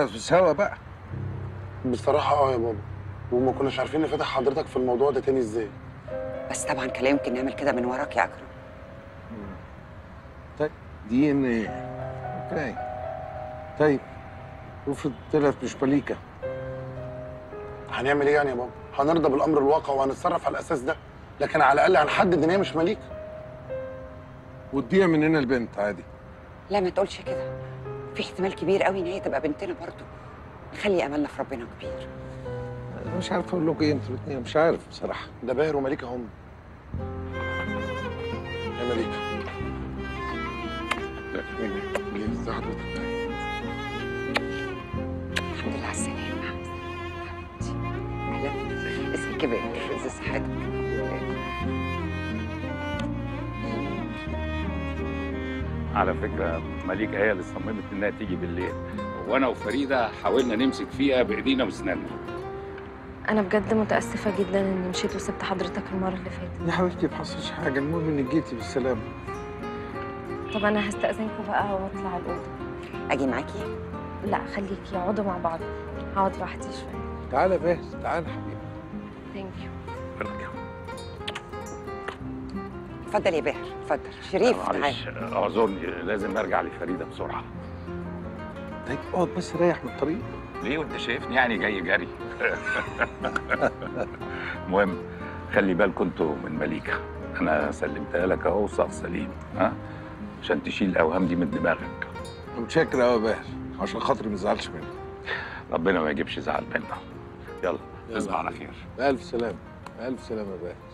نتصرف سوا بقى بصراحه اه يا بابا وما كناش عارفين نفتح حضرتك في الموضوع ده تاني ازاي بس طبعا كان لا يمكن نعمل كده من وراك يا اكرم طيب دي ان ايه اوكي طيب افرض طلعت مش مليكه هنعمل ايه يعني يا بابا هنرضى بالامر الواقع وهنتصرف على الاساس ده لكن على الاقل هنحدد ان هي مش مليكه وتضيع مننا البنت عادي لا ما تقولش كده في احتمال كبير قوي ان هي تبقى بنتنا برضه نخلي املنا في ربنا كبير انا مش عارف اقول لكم ايه انتوا الاثنين مش عارف بصراحه ده باهر ومليكه هم يا مليكه ليه ازي حضرتك الحمد لله على السلامه حبيبتي اهلا ازيك يا بنت ازي صحتك على فكرة مليكة هي اللي صممت إنها تيجي بالليل وأنا وفريدة حاولنا نمسك فيها بإيدينا وأسناننا انا بجد متاسفه جدا اني مشيت وسبت حضرتك المره اللي فاتت يا حبيبتي ما حصلش حاجه المهم انك جيتي بالسلامه طب انا هستاذنكم بقى واطلع الاوضه اجي معاكي لا خليكي اقعدوا مع بعض هقعد لوحدي شويه تعالى باهر تعالى حبيبي ثانك يو اتفضل يا باهر اتفضل شريف معلش تعال اعذرني لازم ارجع لفريدة بسرعة طيب اقعد بس ريح من الطريق ليه وانت شايفني يعني جاي جري المهم خلي بالكم انتوا من مليكة انا سلمتها لك اهو صاغ سليم ها عشان تشيل الاوهام دي من دماغك متشكر قوي يا باهر عشان خاطري ما تزعلش مني ربنا ما يجيبش زعل منا يلا يلا. تصبح على خير بألف سلامة بألف سلامة يا باهر